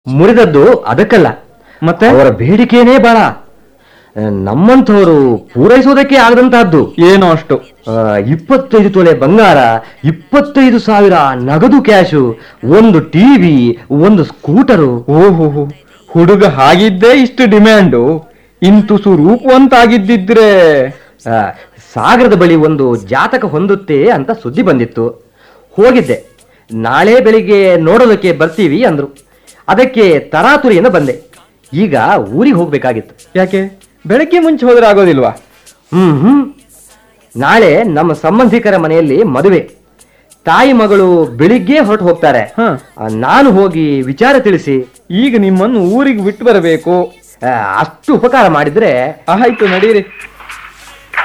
ಮುರಿದದ್ದು ಅದಕ್ಕಲ್ಲ ಮತ್ತೆ ಅವರ ಬೇಡಿಕೆನೇ ಬಹಳ ಆ, ನಮ್ಮಂಥವರು ಪೂರೈಸೋದಕ್ಕೆ ಆಗದಂತಹದ್ದು ಏನೋ ಅಷ್ಟು ಆ, ಇಪ್ಪತ್ತೈದು ತೊಲೆ ಬಂಗಾರ ಇಪ್ಪತ್ತೈದು ಸಾವಿರ ನಗದು ಕ್ಯಾಶು ಒಂದು ಟಿವಿ ಒಂದು ಸ್ಕೂಟರು ಓಹೋ ಹುಡುಗ ಹಾಗಿದ್ದೇ ಇಷ್ಟು ಡಿಮ್ಯಾಂಡು ಇಂತುಸು ರೂಪವಂತಾಗಿದ್ದಿದ್ರೆ ಆ, ಸಾಗರದ ಬಳಿ ಒಂದು ಜಾತಕ ಹೊಂದುತ್ತೆ ಅಂತ ಸುದ್ದಿ ಬಂದಿತ್ತು ಹೋಗಿದ್ದೆ ನಾಳೆ ಬೆಳಿಗ್ಗೆ ನೋಡೋದಕ್ಕೆ ಬರ್ತೀವಿ ಅಂದ್ರು ಅದಕ್ಕೆ ತರಾತುರಿಯಿಂದ ಬಂದೆ ಈಗ ಊರಿಗೆ ಹೋಗ್ಬೇಕಾಗಿತ್ತು ಯಾಕೆ ಬೆಳಗ್ಗೆ ಮುಂಚೆ ಹೋದ್ರೆ ಆಗೋದಿಲ್ವಾ ಹ್ಮ್ ಹ್ಮ್ ನಾಳೆ ನಮ್ಮ ಸಂಬಂಧಿಕರ ಮನೆಯಲ್ಲಿ ಮದುವೆ ತಾಯಿ ಮಗಳು ಬೆಳಿಗ್ಗೆ ಹೊರಟು ಹೋಗ್ತಾರೆ ಹ ಆ, ನಾನು ಹೋಗಿ ವಿಚಾರ ತಿಳಿಸಿ ಈಗ ನಿಮ್ಮನ್ನು ಊರಿಗೆ ಬಿಟ್ಟು ಬರಬೇಕು ಆ, ಅಷ್ಟು ಉಪಕಾರ ಮಾಡಿದ್ರೆ ಆಯ್ತು ನಡೀರಿ